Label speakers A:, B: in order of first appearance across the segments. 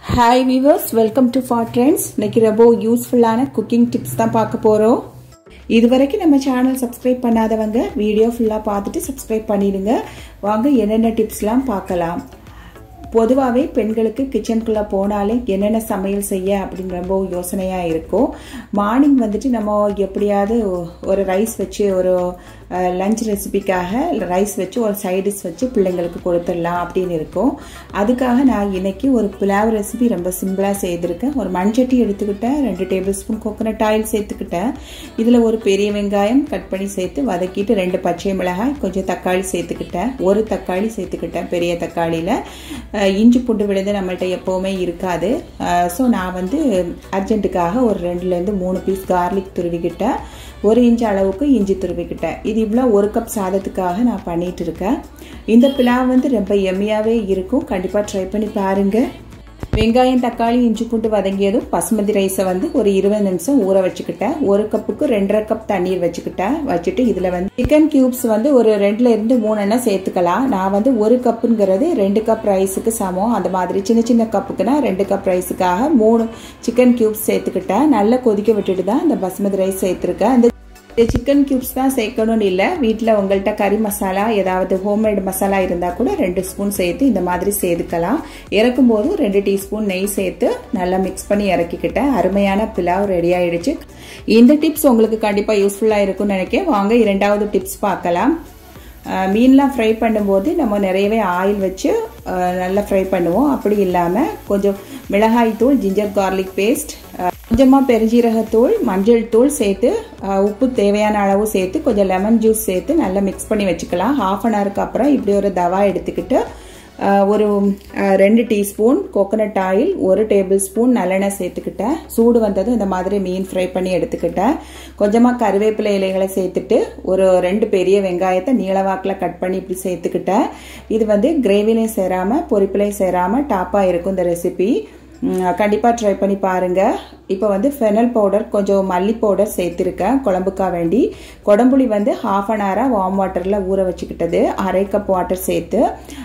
A: hi viewers welcome to four trends இன்னைக்கு ரொம்ப யூஸ்ஃபுல்லான குக்கிங் டிப்ஸ் தான் பார்க்க போகிறோம் இது வரைக்கும் நம்ம சேனல் சப்ஸ்கிரைப் பண்ணாதவங்க வீடியோ ஃபுல்லாக பார்த்துட்டு சப்ஸ்கிரைப் பண்ணிடுங்க வாங்க என்னென்ன டிப்ஸ்லாம் பார்க்கலாம் பொதுவாகவே பெண்களுக்கு கிச்சனுக்குள்ளே போனாலே என்னென்ன சமையல் செய்ய அப்படின்னு ரொம்ப யோசனையாக இருக்கும் மார்னிங் வந்துட்டு நம்ம எப்படியாவது ஒரு ரைஸ் வச்சு ஒரு லஞ்ச் ரெசிபிக்காக ரைஸ் வச்சு ஒரு சைடிஷ் வச்சு பிள்ளைங்களுக்கு கொடுத்துடலாம் அப்படின்னு இருக்கும் அதுக்காக நான் இன்னைக்கு ஒரு புலாவ் ரெசிபி ரொம்ப சிம்பிளாக செய்திருக்கேன் ஒரு மண்சட்டி எடுத்துக்கிட்டேன் ரெண்டு டேபிள் ஸ்பூன் கோகோனட் ஆயில் சேர்த்துக்கிட்டேன் இதில் ஒரு பெரிய வெங்காயம் கட் பண்ணி சேர்த்து வதக்கிட்டு ரெண்டு பச்சை மிளகாய் கொஞ்சம் தக்காளி சேர்த்துக்கிட்டேன் ஒரு தக்காளி சேர்த்துக்கிட்டேன் பெரிய தக்காளியில் இஞ்சி பூண்டு விழுந்து நம்மள்ட்ட எப்போவுமே இருக்காது ஸோ நான் வந்து அர்ஜென்ட்டுக்காக ஒரு ரெண்டுலேருந்து மூணு பீஸ் கார்லிக் துருவிக்கிட்டேன் ஒரு இன்ச் அளவுக்கு இஞ்சி துருவிக்கிட்டேன் இது இவ்வளோ ஒரு கப் சாதத்துக்காக நான் பண்ணிட்டு இருக்கேன் இந்த பிளாவ் வந்து ரொம்ப எம்மியாகவே இருக்கும் கண்டிப்பாக ட்ரை பண்ணி பாருங்கள் வெங்காயம் தக்காளி இஞ்சி பூண்டு வதங்கியதும் பசுமதி ரைஸை வந்து ஒரு இருபது நிமிஷம் ஊற வச்சுக்கிட்டேன் ஒரு கப்புக்கு ரெண்டரை கப் தண்ணீர் வச்சுக்கிட்டேன் வச்சுட்டு இதில் வந்து சிக்கன் கியூப்ஸ் வந்து ஒரு ரெண்டுல இருந்து மூணு எண்ணெய் சேர்த்துக்கலாம் நான் வந்து ஒரு கப்புங்கிறது ரெண்டு கப் ரைஸுக்கு சமம் அந்த மாதிரி சின்ன சின்ன கப்புக்குனா ரெண்டு கப் ரைஸுக்காக மூணு சிக்கன் கியூப்ஸ் சேர்த்துக்கிட்டேன் நல்லா கொதிக்க விட்டுட்டு தான் இந்த பசுமதி ரைஸ் சேர்த்துருக்கேன் அந்த இந்த சிக்கன் கியூப்ஸ் தான் சேர்க்கணும்னு இல்லை வீட்டில் உங்கள்கிட்ட கறி மசாலா ஏதாவது ஹோம்மேட் மசாலா இருந்தால் கூட ரெண்டு ஸ்பூன் சேர்த்து இந்த மாதிரி சேர்த்துக்கலாம் இறக்கும் போது ரெண்டு டீஸ்பூன் நெய் சேர்த்து நல்லா மிக்ஸ் பண்ணி இறக்கிக்கிட்டேன் அருமையான பிலாவ் ரெடி ஆயிடுச்சு இந்த டிப்ஸ் உங்களுக்கு கண்டிப்பாக யூஸ்ஃபுல்லாக இருக்கும்னு நினைக்கிறேன் வாங்க இரண்டாவது டிப்ஸ் பார்க்கலாம் மீன்லாம் ஃப்ரை பண்ணும்போது நம்ம நிறையவே ஆயில் வச்சு நல்லா ஃப்ரை பண்ணுவோம் அப்படி இல்லாமல் கொஞ்சம் மிளகாய் தூள் ஜிஞ்சர் கார்லிக் பேஸ்ட் கொஞ்சமாக பெருஞ்சீரகத்தூள் மஞ்சள் தூள் சேர்த்து உப்பு தேவையான அளவு சேர்த்து கொஞ்சம் லெமன் ஜூஸ் சேர்த்து நல்லா மிக்ஸ் பண்ணி வச்சுக்கலாம் ஹாஃப் அன் ஹவருக்கு அப்புறம் இப்படி ஒரு தவா எடுத்துக்கிட்டு ஒரு ரெண்டு டீஸ்பூன் கோகனட் ஆயில் ஒரு டேபிள் ஸ்பூன் நல்லெண்ணெய் சேர்த்துக்கிட்டேன் சூடு வந்ததும் இந்த மாதிரி மீன் ஃப்ரை பண்ணி எடுத்துக்கிட்டேன் கொஞ்சமாக கருவேப்பிலை இலைகளை சேர்த்துட்டு ஒரு ரெண்டு பெரிய வெங்காயத்தை நீளவாக்கில் கட் பண்ணி இப்படி சேர்த்துக்கிட்டேன் இது வந்து கிரேவிலையும் சேராமல் பொரிப்பிலையும் சேராமல் டாப்பாக இருக்கும் இந்த ரெசிபி கண்டிப்பாக ட்ரை பண்ணி பாருங்கள் இப்போ வந்து ஃபெனல் பவுடர் கொஞ்சம் மல்லி பவுடர் சேர்த்துருக்கேன் குழம்புக்காக வேண்டி குடம்புளி வந்து ஹாஃப் அன் ஹவராக வார்ம் வாட்டரில் ஊற வச்சுக்கிட்டது அரை கப் வாட்டர் சேர்த்து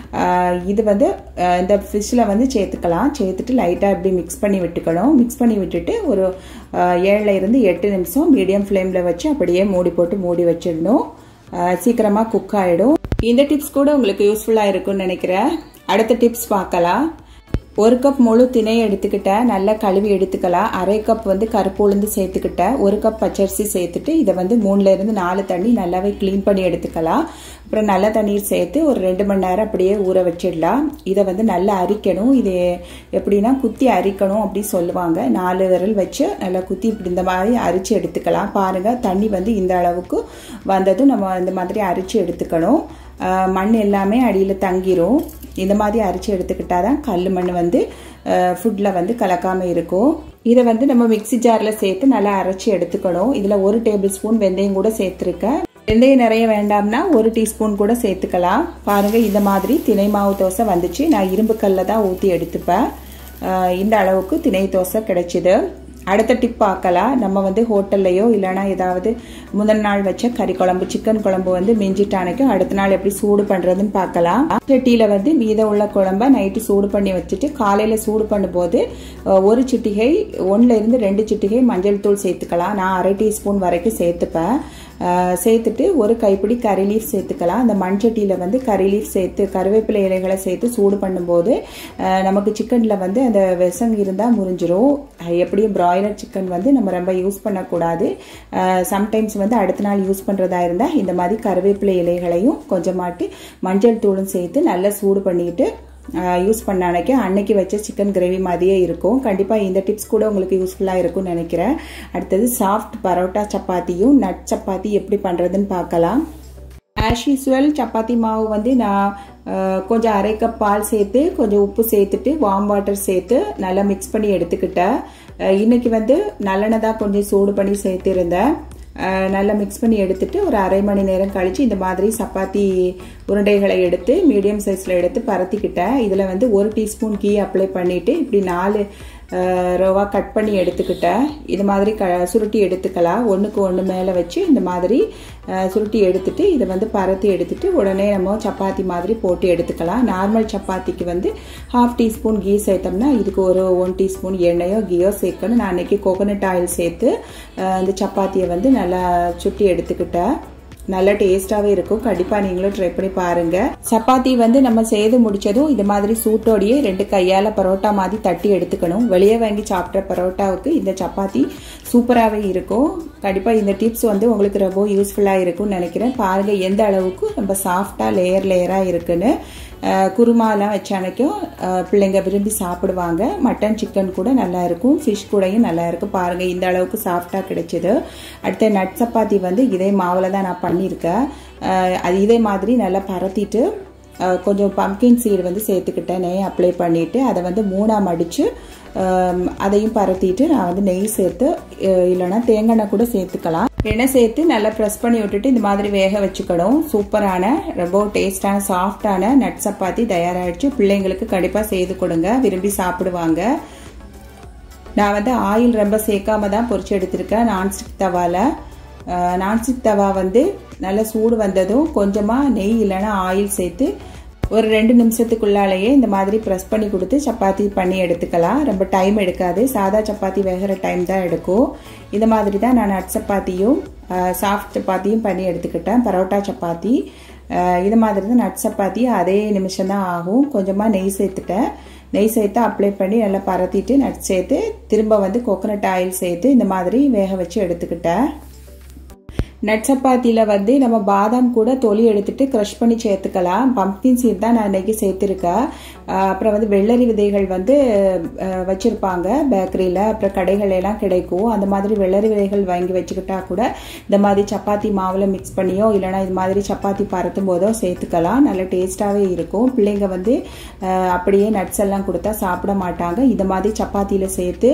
A: இது வந்து இந்த ஃபிஷ்ஷில் வந்து சேர்த்துக்கலாம் சேர்த்துட்டு லைட்டாக இப்படி மிக்ஸ் பண்ணி விட்டுக்கணும் மிக்ஸ் பண்ணி விட்டுட்டு ஒரு ஏழில் இருந்து எட்டு நிமிஷம் மீடியம் ஃப்ளேமில் வச்சு அப்படியே மூடி போட்டு மூடி வச்சிடணும் சீக்கிரமாக குக் ஆகிடும் இந்த டிப்ஸ் கூட உங்களுக்கு யூஸ்ஃபுல்லாக இருக்கும்னு நினைக்கிறேன் அடுத்த டிப்ஸ் பார்க்கலாம் ஒரு கப் முழு திணை எடுத்துக்கிட்டேன் நல்லா கழுவி எடுத்துக்கலாம் அரை கப் வந்து கருப்பு உளுந்து சேர்த்துக்கிட்டேன் ஒரு கப் பச்சரிசி சேர்த்துட்டு இதை வந்து மூணுல இருந்து நாலு தண்ணி நல்லாவே க்ளீன் பண்ணி எடுத்துக்கலாம் அப்புறம் நல்ல தண்ணீர் சேர்த்து ஒரு ரெண்டு மணி நேரம் அப்படியே ஊற வச்சிடலாம் இதை வந்து நல்லா அரிக்கணும் இது எப்படின்னா குத்தி அரிக்கணும் அப்படி சொல்லுவாங்க நாலு விரல் வச்சு நல்லா குத்தி இப்படி இந்த மாதிரி அரிச்சு எடுத்துக்கலாம் பாருங்க தண்ணி வந்து இந்த அளவுக்கு வந்ததும் நம்ம இந்த மாதிரி அரிச்சு எடுத்துக்கணும் மண் எல்லாமே அடியில் தங்கிரும் இந்த மாதிரி அரிச்சு எடுத்துக்கிட்டால் தான் கல் மண் வந்து ஃபுட்டில் வந்து கலக்காமல் இருக்கும் இதை வந்து நம்ம மிக்சி ஜாரில் சேர்த்து நல்லா அரைச்சி எடுத்துக்கணும் இதில் ஒரு டேபிள் ஸ்பூன் வெந்தயம் கூட சேர்த்துருக்கேன் வெந்தயம் நிறைய வேண்டாம்னா ஒரு டீஸ்பூன் கூட சேர்த்துக்கலாம் பாருங்கள் இந்த மாதிரி திணை மாவு தோசை வந்துச்சு நான் இரும்பு கல்ல தான் ஊற்றி எடுத்துப்பேன் இந்த அளவுக்கு திணை தோசை கிடைச்சிது அடுத்த டிப் பார்க்கலாம் நம்ம வந்து ஹோட்டல்லையோ இல்லைனா ஏதாவது முதல் நாள் வச்ச கறி குழம்பு சிக்கன் குழம்பு வந்து மிஞ்சிட்டானைக்கும் அடுத்த நாள் எப்படி சூடு பண்ணுறதுன்னு பார்க்கலாம் சட்டியில் வந்து மீத உள்ள குழம்ப நைட்டு சூடு பண்ணி வச்சுட்டு காலையில் சூடு பண்ணும்போது ஒரு சிட்டிகை ஒன்றில் இருந்து ரெண்டு சிட்டிகை மஞ்சள் தூள் சேர்த்துக்கலாம் நான் அரை டீஸ்பூன் வரைக்கும் சேர்த்துப்பேன் சேர்த்துட்டு ஒரு கைப்பிடி கறி லீஃப் சேர்த்துக்கலாம் அந்த மண்சட்டியில் வந்து கறி லீஃப் சேர்த்து கருவேப்பிலை இலைகளை சேர்த்து சூடு பண்ணும்போது நமக்கு சிக்கனில் வந்து அந்த விஷம் இருந்தால் முறிஞ்சிரும் எப்படியும் பிராய்லர் சிக்கன் வந்து நம்ம ரொம்ப யூஸ் பண்ணக்கூடாது சம்டைம்ஸ் வந்து அடுத்த நாள் யூஸ் பண்ணுறதா இருந்தால் இந்த மாதிரி கருவேப்பிலை இலைகளையும் கொஞ்சமாட்டி மஞ்சள் தூளும் சேர்த்து நல்லா சூடு பண்ணிட்டு யூஸ் பண்ண அன்னைக்கு அன்னைக்கு வச்ச சிக்கன் கிரேவி மாதிரியே இருக்கும் கண்டிப்பாக இந்த டிப்ஸ் கூட உங்களுக்கு யூஸ்ஃபுல்லாக இருக்கும்னு நினைக்கிறேன் அடுத்தது சாஃப்ட் பரோட்டா சப்பாத்தியும் நட் சப்பாத்தி எப்படி பண்ணுறதுன்னு பார்க்கலாம் ஆஸ் யூஸ்வல் சப்பாத்தி மாவு வந்து நான் கொஞ்சம் அரை கப் பால் சேர்த்து கொஞ்சம் உப்பு சேர்த்துட்டு வார்ம் வாட்டர் சேர்த்து நல்லா மிக்ஸ் பண்ணி எடுத்துக்கிட்டேன் இன்னைக்கு வந்து நல்லெண்ணெய் தான் கொஞ்சம் சூடு பண்ணி சேர்த்துருந்தேன் நல்லா மிக்ஸ் பண்ணி எடுத்துட்டு ஒரு அரை மணி நேரம் கழித்து இந்த மாதிரி சப்பாத்தி உருண்டைகளை எடுத்து மீடியம் சைஸில் எடுத்து பரத்திக்கிட்டேன் இதில் வந்து ஒரு டீஸ்பூன் கீ அப்ளை பண்ணிவிட்டு இப்படி நாலு ரவா கட் பண்ணி எடுத்துக்கிட்டேன் இது மாதிரி க சுருட்டி எடுத்துக்கலாம் ஒன்றுக்கு ஒன்று மேலே வச்சு இந்த மாதிரி சுருட்டி எடுத்துட்டு இதை வந்து பரத்தி எடுத்துட்டு உடனே நம்ம சப்பாத்தி மாதிரி போட்டு எடுத்துக்கலாம் நார்மல் சப்பாத்திக்கு வந்து ஹாஃப் டீஸ்பூன் கீ சேர்த்தோம்னா இதுக்கு ஒரு ஒன் டீஸ்பூன் எண்ணெயோ கீயோ சேர்க்கணும் நான் அன்றைக்கி கோகோனட் ஆயில் சேர்த்து இந்த சப்பாத்தியை வந்து நல்லா சுட்டி எடுத்துக்கிட்டேன் நல்ல டேஸ்டாகவே இருக்கும் கண்டிப்பாக நீங்களும் ட்ரை பண்ணி பாருங்க சப்பாத்தி வந்து நம்ம செய்து முடிச்சதும் இது மாதிரி சூட்டோடையே ரெண்டு கையால் பரோட்டா மாதிரி தட்டி எடுத்துக்கணும் வெளியே வாங்கி சாப்பிட்ற பரோட்டாவுக்கு இந்த சப்பாத்தி சூப்பராகவே இருக்கும் கண்டிப்பாக இந்த டிப்ஸ் வந்து உங்களுக்கு ரொம்ப யூஸ்ஃபுல்லாக இருக்கும்னு நினைக்கிறேன் பாருங்கள் எந்த அளவுக்கு ரொம்ப சாஃப்டாக லேயர் லேயராக இருக்குன்னு குருமாலாம் வச்சானைக்கும் பிள்ளைங்க விரும்பி சாப்பிடுவாங்க மட்டன் சிக்கன் கூட நல்லா இருக்கும் ஃபிஷ் கூடயும் நல்லா இருக்கும் பாருங்கள் இந்த அளவுக்கு சாஃப்டாக கிடைச்சிது அடுத்த நட் சப்பாத்தி வந்து இதே மாவில் தான் நான் பண்ணியிருக்கேன் அது இதே மாதிரி நல்லா பரத்திட்டு கொஞ்சம் பம்கின் சீடு வந்து சேர்த்துக்கிட்டேன் நெய் அப்ளை பண்ணிவிட்டு அதை வந்து மூணாக மடித்து அதையும் பரத்திட்டு நான் வந்து நெய் சேர்த்து இல்லைன்னா தேங்காய் கூட சேர்த்துக்கலாம் எண்ணெய் சேர்த்து நல்லா ப்ரெஸ் பண்ணி விட்டுட்டு இந்த மாதிரி வேக வச்சுக்கணும் சூப்பரான ரொம்ப டேஸ்டான சாஃப்டான நட் சப்பாத்தி தயாராகிடுச்சு பிள்ளைங்களுக்கு கண்டிப்பாக செய்து கொடுங்க விரும்பி சாப்பிடுவாங்க நான் வந்து ஆயில் ரொம்ப சேர்க்காம தான் பொரிச்சு எடுத்திருக்கேன் நான்ஸ்டிக் தவாவில் நான்ஸ்டிக் தவா வந்து நல்லா சூடு வந்ததும் கொஞ்சமாக நெய் இல்லைன்னா ஆயில் சேர்த்து ஒரு ரெண்டு நிமிஷத்துக்குள்ளாலேயே இந்த மாதிரி ப்ரெஸ் பண்ணி கொடுத்து சப்பாத்தி பண்ணி எடுத்துக்கலாம் ரொம்ப டைம் எடுக்காது சாதா சப்பாத்தி வேகிற டைம் தான் எடுக்கும் இந்த மாதிரி தான் நான் நட் சப்பாத்தியும் சாஃப்ட் சப்பாத்தியும் பண்ணி எடுத்துக்கிட்டேன் பரோட்டா சப்பாத்தி இது மாதிரி தான் நட் சப்பாத்தி அதே நிமிஷம் தான் ஆகும் கொஞ்சமாக நெய் சேர்த்துட்டேன் நெய் சேர்த்து அப்ளை பண்ணி நல்லா பரத்திட்டு நட் சேர்த்து திரும்ப வந்து கோகனட் ஆயில் சேர்த்து இந்த மாதிரி வேக வச்சு எடுத்துக்கிட்டேன் நட் சப்பாத்தியில் வந்து நம்ம பாதாம் கூட தொலி எடுத்துட்டு க்ரஷ் பண்ணி சேர்த்துக்கலாம் பம்ப்கின் சீட் தான் நான் இன்றைக்கி சேர்த்துருக்கேன் அப்புறம் வந்து வெள்ளரி விதைகள் வந்து வச்சுருப்பாங்க பேக்கரியில் அப்புறம் கடைகள் எல்லாம் கிடைக்கும் அந்த மாதிரி வெள்ளரி விதைகள் வாங்கி வச்சுக்கிட்டா கூட இந்த மாதிரி சப்பாத்தி மாவில் மிக்ஸ் பண்ணியோ இல்லைனா இது மாதிரி சப்பாத்தி பரத்தும் போதோ சேர்த்துக்கலாம் நல்ல டேஸ்ட்டாகவே இருக்கும் பிள்ளைங்க வந்து அப்படியே நட்ஸ் எல்லாம் கொடுத்தா சாப்பிட மாட்டாங்க இந்த மாதிரி சப்பாத்தியில் சேர்த்து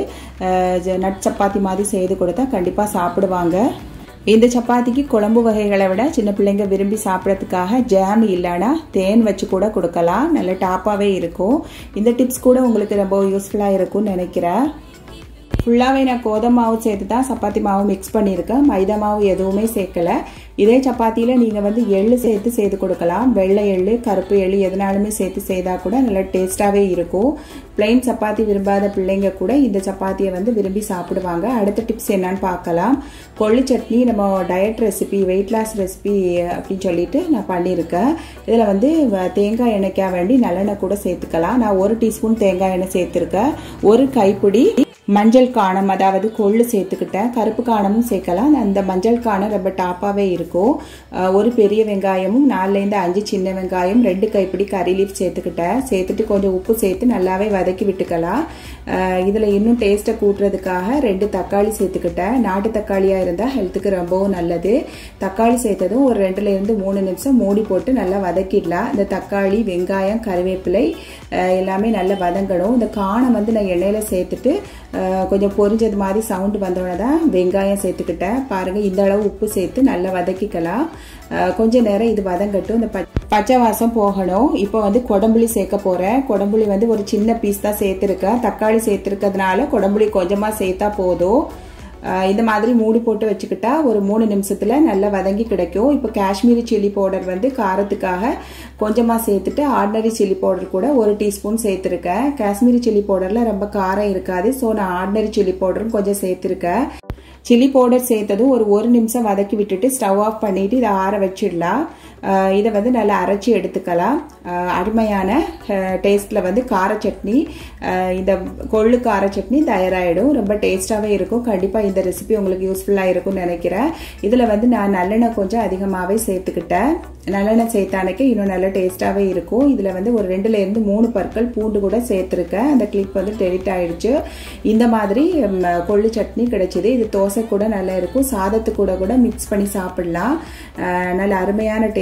A: நட் சப்பாத்தி மாதிரி செய்து கொடுத்தா கண்டிப்பாக சாப்பிடுவாங்க இந்த சப்பாத்திக்கு குழம்பு வகைகளை விட சின்ன பிள்ளைங்க விரும்பி சாப்பிட்றதுக்காக ஜாம் இல்லைன்னா தேன் வச்சு கூட கொடுக்கலாம் நல்ல டாப்பாகவே இருக்கும் இந்த டிப்ஸ் கூட உங்களுக்கு ரொம்ப யூஸ்ஃபுல்லாக இருக்கும்னு நினைக்கிறேன் ஃபுல்லாகவே நான் கோதுமை மாவு சேர்த்து தான் சப்பாத்தி மாவு மிக்ஸ் பண்ணியிருக்கேன் மைதா மாவு எதுவுமே சேர்க்கலை இதே சப்பாத்தியில் நீங்கள் வந்து எள்ளு சேர்த்து சேர்த்து கொடுக்கலாம் வெள்ளை எள்ளு கருப்பு எள்ளு எதனாலுமே சேர்த்து செய்தால் கூட நல்லா டேஸ்ட்டாகவே இருக்கும் பிளெயின் சப்பாத்தி விரும்பாத பிள்ளைங்க கூட இந்த சப்பாத்தியை வந்து விரும்பி சாப்பிடுவாங்க அடுத்த டிப்ஸ் என்னன்னு பார்க்கலாம் கொள்ளு சட்னி நம்ம diet recipe weight loss recipe அப்படின்னு சொல்லிட்டு நான் பண்ணியிருக்கேன் இதில் வந்து தேங்காய் எண்ணெய்க்காக வேண்டி நல்லெண்ணெய் கூட சேர்த்துக்கலாம் நான் ஒரு டீஸ்பூன் தேங்காய் எண்ணெய் சேர்த்துருக்கேன் ஒரு கைப்பிடி மஞ்சள் காணம் அதாவது கொள்ளு சேர்த்துக்கிட்டேன் கருப்பு காணமும் சேர்க்கலாம் அந்த மஞ்சள் காணம் ரொம்ப டாப்பாகவே இருக்கும் ஒரு பெரிய வெங்காயமும் நாலுலேருந்து அஞ்சு சின்ன வெங்காயம் ரெண்டு கைப்பிடி கறி லீஃப் சேர்த்துக்கிட்டேன் சேர்த்துட்டு கொஞ்சம் உப்பு சேர்த்து நல்லாவே வதக்கி விட்டுக்கலாம் இதில் இன்னும் டேஸ்ட்டை கூட்டுறதுக்காக ரெண்டு தக்காளி சேர்த்துக்கிட்டேன் நாட்டு தக்காளியாக இருந்தால் ஹெல்த்துக்கு ரொம்பவும் நல்லது தக்காளி சேர்த்ததும் ஒரு ரெண்டுலேருந்து மூணு நிமிஷம் மூடி போட்டு நல்லா வதக்கிடலாம் இந்த தக்காளி வெங்காயம் கருவேப்பிலை எல்லாமே நல்லா வதங்கணும் இந்த காணம் வந்து நான் எண்ணெயில் சேர்த்துட்டு கொஞ்சம் பொரிஞ்சது மாதிரி சவுண்டு வந்தோடனே தான் வெங்காயம் சேர்த்துக்கிட்டேன் பாருங்கள் இந்த அளவு உப்பு சேர்த்து நல்லா வதக்கிக்கலாம் கொஞ்ச நேரம் இது வதங்கட்டும் இந்த பச்சை வாசம் போகணும் இப்போ வந்து கொடம்புளி சேர்க்க போகிறேன் கொடம்புளி வந்து ஒரு சின்ன பீஸ் தான் சேர்த்துருக்கேன் தக்காளி சேர்த்துருக்கிறதுனால கொடம்புளி கொஞ்சமாக சேர்த்தா போதும் இந்த மாதிரி மூடி போட்டு வச்சுக்கிட்டா ஒரு மூணு நிமிஷத்தில் நல்லா வதங்கி கிடைக்கும் இப்போ காஷ்மீரி சில்லி பவுடர் வந்து காரத்துக்காக கொஞ்சமாக சேர்த்துட்டு ஆர்டினரி சில்லி பவுடர் கூட ஒரு டீஸ்பூன் சேர்த்துருக்கேன் காஷ்மீரி சில்லி பவுடரில் ரொம்ப காரம் இருக்காது ஸோ நான் ஆர்டினரி சில்லி பவுடரும் கொஞ்சம் சேர்த்துருக்கேன் சில்லி பவுடர் சேர்த்ததும் ஒரு ஒரு நிமிஷம் வதக்கி விட்டுட்டு ஸ்டவ் ஆஃப் பண்ணிவிட்டு இதை ஆற வச்சிடலாம் இதை வந்து நல்லா அரைச்சி எடுத்துக்கலாம் அருமையான டேஸ்ட்டில் வந்து கார சட்னி இந்த கொள்ளு கார சட்னி தயாராகிடும் ரொம்ப டேஸ்ட்டாகவே இருக்கும் கண்டிப்பாக இந்த ரெசிபி உங்களுக்கு யூஸ்ஃபுல்லாக இருக்கும்னு நினைக்கிறேன் இதில் வந்து நான் நல்லெண்ணெய் கொஞ்சம் அதிகமாகவே சேர்த்துக்கிட்டேன் நல்லெண்ணெய் சேர்த்தானக்கு இன்னும் நல்ல டேஸ்ட்டாகவே இருக்கும் இதில் வந்து ஒரு ரெண்டுலேருந்து மூணு பற்கள் பூண்டு கூட சேர்த்துருக்கேன் அந்த கிளிப் வந்து டெலிட் ஆகிடுச்சு இந்த மாதிரி கொள்ளு சட்னி கிடைச்சிது இது தோசை கூட நல்லா இருக்கும் சாதத்து கூட கூட மிக்ஸ் பண்ணி சாப்பிடலாம் நல்ல அருமையான டேஸ்ட்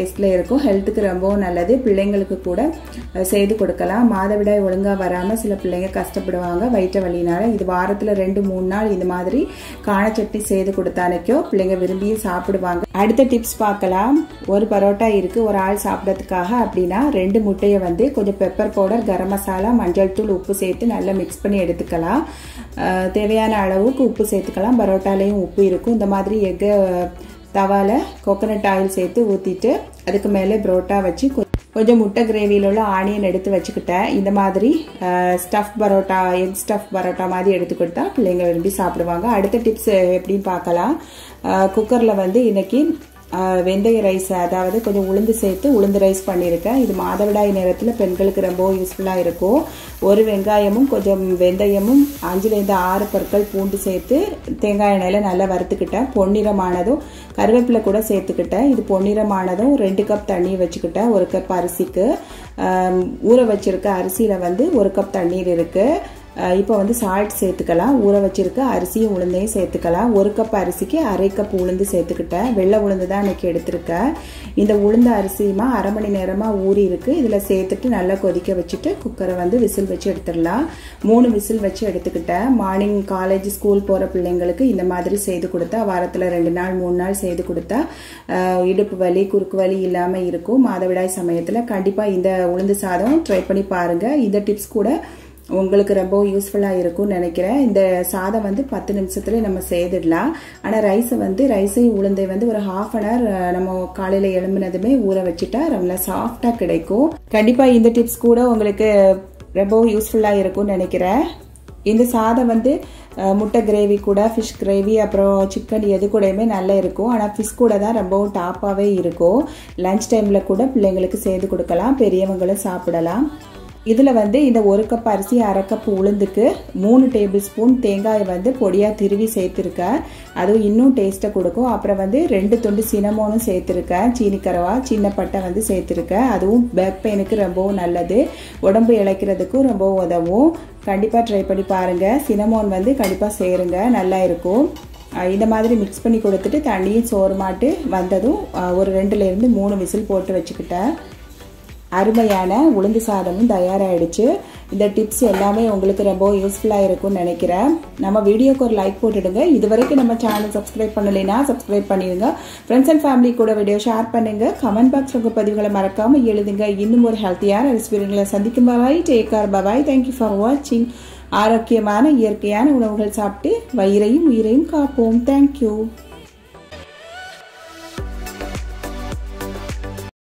A: டேஸ்ட்டில் இருக்கும் ஹெல்த்துக்கு ரொம்பவும் நல்லது பிள்ளைங்களுக்கு கூட செய்து கொடுக்கலாம் மாதவிடாய் ஒழுங்காக வராமல் சில பிள்ளைங்க கஷ்டப்படுவாங்க வயிற்று வலினால இது வாரத்தில் ரெண்டு மூணு நாள் இது மாதிரி காண சட்னி செய்து கொடுத்தானைக்கோ பிள்ளைங்க விரும்பியும் சாப்பிடுவாங்க அடுத்த டிப்ஸ் பார்க்கலாம் ஒரு பரோட்டா இருக்குது ஒரு ஆள் சாப்பிட்றதுக்காக அப்படின்னா ரெண்டு முட்டையை வந்து கொஞ்சம் பெப்பர் பவுடர் கரம் மசாலா மஞ்சள் தூள் உப்பு சேர்த்து நல்லா மிக்ஸ் பண்ணி எடுத்துக்கலாம் தேவையான அளவுக்கு உப்பு சேர்த்துக்கலாம் பரோட்டாலேயும் உப்பு இருக்கும் இந்த மாதிரி எக்கை தவாவில் கோகனட் ஆயில் சேர்த்து ஊற்றிட்டு அதுக்கு மேலே புரோட்டா வச்சு கொஞ்சம் முட்டை கிரேவியில் உள்ள ஆனியன் எடுத்து வச்சுக்கிட்டேன் இந்த மாதிரி stuff parotta egg stuff parotta மாதிரி எடுத்து கொடுத்தா பிள்ளைங்க விரும்பி சாப்பிடுவாங்க அடுத்த டிப்ஸ் எப்படின்னு பார்க்கலாம் குக்கரில் வந்து இன்னைக்கு வெந்தய ரைஸ் அதாவது கொஞ்சம் உளுந்து சேர்த்து உளுந்து ரைஸ் பண்ணியிருக்கேன் இது மாதவிடாய் நேரத்தில் பெண்களுக்கு ரொம்ப யூஸ்ஃபுல்லாக இருக்கும் ஒரு வெங்காயமும் கொஞ்சம் வெந்தயமும் அஞ்சுலேருந்து ஆறு பற்கள் பூண்டு சேர்த்து தேங்காய் எண்ணெயில் நல்லா வறுத்துக்கிட்டேன் பொன்னிறமானதும் கருவேப்பிலை கூட சேர்த்துக்கிட்டேன் இது பொன்னிறமானதும் ரெண்டு கப் தண்ணி வச்சுக்கிட்டேன் ஒரு கப் அரிசிக்கு ஊற வச்சிருக்க அரிசியில் வந்து ஒரு கப் தண்ணீர் இருக்குது இப்போ வந்து சால்ட் சேர்த்துக்கலாம் ஊற வச்சிருக்க அரிசியும் உளுந்தையும் சேர்த்துக்கலாம் ஒரு கப் அரிசிக்கு அரை கப் உளுந்து சேர்த்துக்கிட்டேன் வெள்ளை உளுந்து தான் இன்னைக்கு எடுத்திருக்கேன் இந்த உளுந்த அரிசியுமா அரை மணி நேரமாக ஊறி இருக்கு இதில் சேர்த்துட்டு நல்லா கொதிக்க வச்சுட்டு குக்கரை வந்து விசில் வச்சு எடுத்துடலாம் மூணு விசில் வச்சு எடுத்துக்கிட்டேன் மார்னிங் காலேஜ் ஸ்கூல் போகிற பிள்ளைங்களுக்கு இந்த மாதிரி செய்து கொடுத்தா வாரத்தில் ரெண்டு நாள் மூணு நாள் செய்து கொடுத்தா இடுப்பு வலி குறுக்கு வலி இல்லாமல் இருக்கும் மாதவிடாய் சமயத்தில் கண்டிப்பாக இந்த உளுந்து சாதம் ட்ரை பண்ணி பாருங்கள் இந்த டிப்ஸ் கூட உங்களுக்கு ரொம்ப யூஸ்ஃபுல்லாக இருக்கும்னு நினைக்கிறேன் இந்த சாதம் வந்து பத்து நிமிஷத்துல நம்ம செய்திடலாம் ஆனால் ரைஸை வந்து ரைஸையும் உளுந்தை வந்து ஒரு ஹாஃப் அன் ஹவர் நம்ம காலையில் எழும்பினதுமே ஊற வச்சுட்டா ரொம்ப சாஃப்டாக கிடைக்கும் கண்டிப்பாக இந்த டிப்ஸ் கூட உங்களுக்கு ரொம்ப யூஸ்ஃபுல்லாக இருக்கும்னு நினைக்கிறேன் இந்த சாதம் வந்து முட்டை கிரேவி கூட ஃபிஷ் கிரேவி அப்புறம் சிக்கன் எது கூடயுமே நல்லா இருக்கும் ஆனால் ஃபிஷ் கூட தான் ரொம்பவும் டாப்பாகவே இருக்கும் லஞ்ச் டைமில் கூட பிள்ளைங்களுக்கு செய்து கொடுக்கலாம் பெரியவங்களும் சாப்பிடலாம் இதில் வந்து இந்த ஒரு கப் அரிசி அரை கப் உளுந்துக்கு மூணு டேபிள் ஸ்பூன் தேங்காய் வந்து பொடியாக திருவி சேர்த்துருக்கேன் அதுவும் இன்னும் டேஸ்ட்டை கொடுக்கும் அப்புறம் வந்து ரெண்டு துண்டு சினமோனும் சேர்த்துருக்கேன் சீனிக்கரவா சின்ன பட்டை வந்து சேர்த்துருக்கேன் அதுவும் பேக் பெயினுக்கு ரொம்பவும் நல்லது உடம்பு இழைக்கிறதுக்கும் ரொம்ப உதவும் கண்டிப்பாக ட்ரை பண்ணி பாருங்கள் சினமோன் வந்து கண்டிப்பாக சேருங்க நல்லா இருக்கும் இந்த மாதிரி மிக்ஸ் பண்ணி கொடுத்துட்டு தண்ணியும் சோறு மாட்டு வந்ததும் ஒரு ரெண்டுலேருந்து மூணு விசில் போட்டு வச்சுக்கிட்டேன் அருமையான உளுந்து சாதமும் தயாராகிடுச்சு இந்த டிப்ஸ் எல்லாமே உங்களுக்கு ரொம்ப யூஸ்ஃபுல்லாக இருக்கும்னு நினைக்கிறேன் நம்ம வீடியோக்கு ஒரு லைக் போட்டுடுங்க இது வரைக்கும் நம்ம சேனல் சப்ஸ்கிரைப் பண்ணலைன்னா சப்ஸ்கிரைப் பண்ணிடுங்க ஃப்ரெண்ட்ஸ் அண்ட் ஃபேமிலி கூட வீடியோ ஷேர் பண்ணுங்க கமெண்ட் பாக்ஸ் உங்கள் பதிவுகளை மறக்காமல் எழுதுங்க இன்னும் ஒரு ஹெல்த்தியான ரெசிபிகளை சந்திக்கும் bye take care bye thank you for வாட்சிங் ஆரோக்கியமான இயற்கையான உணவுகள் சாப்பிட்டு வயிறையும் உயிரையும் காப்போம் தேங்க்யூ